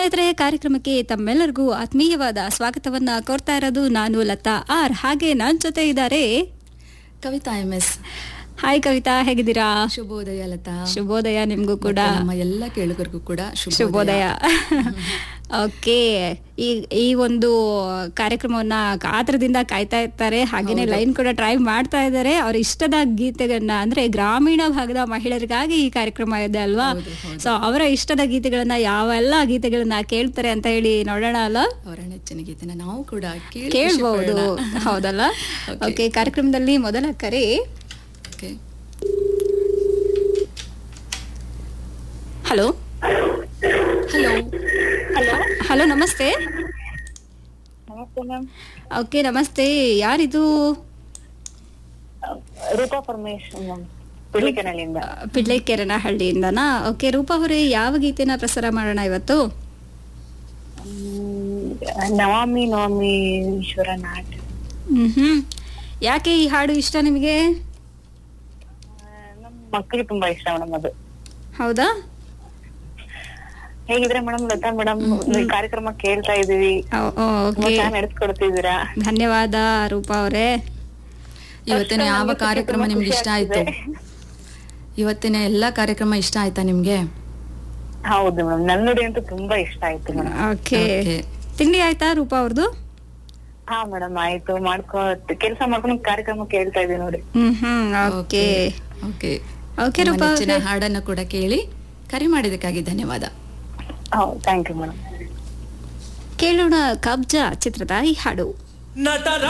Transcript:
ಸ್ನೇಹಿತರೆ ಕಾರ್ಯಕ್ರಮಕ್ಕೆ ತಮ್ಮೆಲ್ಲರಿಗೂ ಆತ್ಮೀಯವಾದ ಸ್ವಾಗತವನ್ನ ಕೋರ್ತಾ ಇರೋದು ನಾನು ಲತಾ ಆರ್ ಹಾಗೆ ನನ್ನ ಜೊತೆ ಇದ್ದಾರೆ Kavitha M S hi Kavitha ಹೇಗಿದ್ದೀರಾ ಶುಭೋದಯ ಲತಾ ಶುಭೋದಯ ನಿಮ್ಗೂ ಕೂಡ ಮತ್ತೆ ನಮ್ಮ ಎಲ್ಲ ಕೇಳುಗರಿಗೂ ಕೂಡ ಶುಭೋದಯ ಓಕೆ ಈ ಈ ಒಂದು ಕಾರ್ಯಕ್ರಮವನ್ನ ಕಾತ್ರದಿಂದ ಕಾಯ್ತಾ ಇರ್ತಾರೆ ಹಾಗೇನೆ ಲೈನ್ ಕೂಡ ಟ್ರೈ ಮಾಡ್ತಾ ಇದ್ದಾರೆ ಅವ್ರ ಇಷ್ಟದ ಗೀತೆಗಳನ್ನ ಅಂದ್ರೆ ಗ್ರಾಮೀಣ ಭಾಗದ ಮಹಿಳೆಯರಿಗಾಗಿ ಈ ಕಾರ್ಯಕ್ರಮ ಇದೆ ಅಲ್ವಾ ಸೊ ಅವರ ಇಷ್ಟದ ಗೀತೆಗಳನ್ನ ಯಾವೆಲ್ಲ ಗೀತೆಗಳನ್ನ ಕೇಳ್ತಾರೆ ಅಂತ ಹೇಳಿ ನೋಡೋಣ ಅಲ್ಲ ಅವರ ನೆಚ್ಚಿನ ಗೀತೆನ ನಾವು ಕೂಡ ಕೇಳಿ ಕೇಳ್ಬಹುದು ಖುಷಿಪಡೋಣ. ಹೌದಲ್ಲ Okay. ಓಕೆ ಕಾರ್ಯಕ್ರಮದಲ್ಲಿ ಮೊದಲ ಕರೆ Okay. Hello hello hello hello ನಮಸ್ತೆ ನಮಸ್ತೆ ಮ್ಯಾಮ್ ಓಕೆ ನಮಸ್ತೆ ಯಾರಿದು ರೂಪಾ ಪರಮೇಶ್ ಮ್ಯಾಮ್ ಪಿಳ್ಳಿಕೆನಲ್ಲಿಂದ ಪಿಡ್ಲೇಕೆರನಹಳ್ಳಿಯಿಂದನಾ ಓಕೆ ರೂಪಾ ಅವರೇ ಯಾವ ಗೀತೆನ ಪ್ರಸಾರ ಮಾಡೋಣ ಇವತ್ತು ನವಾಮಿ ನವಾಮಿ ಈಶ್ವರ ನಾಟ್ ಹ್ಮ್ ಯಾಕೆ ಈ ಹಾಡು ಇಷ್ಟ ನಿಮಗೆ ನಮ್ಮ ಮಕ್ಕಳಿಗೆ ತುಂಬಾ ಇಷ್ಟ ಮೇಡಮ್ ಅದು ಹೌದಾ ಹೇಗಿದ್ರೆ ಮೇಡಮ್ ಲತಾ ಮೇಡಮ್ ಈ ಕಾರ್ಯಕ್ರಮ ಕೇಳ್ತಾ ಇದೀವಿ ಓ- ಓ, ತುಂಬಾ ಓಕೆ ಚೆನ್ನಾಗಿ ನಡೆಸ್ಕೊಡ್ತಿದ್ದೀರಾ ಧನ್ಯವಾದ ರೂಪಾ ಅವರೇ ಇವತ್ತಿನ ಯಾವ ನನಗೆ ಕಾರ್ಯಕ್ರಮ ತುಂಬಾ ನಿಮ್ಗೆ ಖುಷಿ ಇಷ್ಟ ಆಯ್ತು ಆಗ್ತಿದೆ. ಇವತ್ತಿನ ಎಲ್ಲಾ ಕಾರ್ಯಕ್ರಮ ಇಷ್ಟ ಆಯ್ತಾ ನಿಮ್ಗೆ ಹೌದು ಮೇಡಮ್ ನನ್ನುಡಿ ಅಂತೂ ತುಂಬಾ ಇಷ್ಟ ಆಯ್ತು ಮೇಡಮ್ ಓಕೆ Okay. ತಿಂಡಿ ಆಯ್ತಾ ರೂಪಾ ಅವ್ರದ್ದು ಹಾ ಮೇಡಮ್ ಆಯ್ತು ಮಾಡ್ಕೊ ಕೆಲಸ ಮಾಡ್ಕೊಂಡು ಕಾರ್ಯಕ್ರಮ ಕೇಳ್ತಾ ಇದೀವಿ ನೋಡಿ ಹ್ಮ್ ಹ್ಮ್ ಓಕೆ ಓಕೆ ಓಕೆ ನಿಮ್ಮ ರೂಪಾ ನೆಚ್ಚಿನ ಅವ್ರೆ. ಹಾಡನ್ನ ಕೂಡ ಕೇಳಿ ಕರೆ ಮಾಡಿದಕ್ಕಾಗಿ ಧನ್ಯವಾದ ಹೌದು ಥ್ಯಾಂಕ್ ಯು ಮೇಡಮ್ ಕೇಳೋಣ ಕಬ್ಜಾ ಚಿತ್ರದ ಈ ಹಾಡು ನಟರ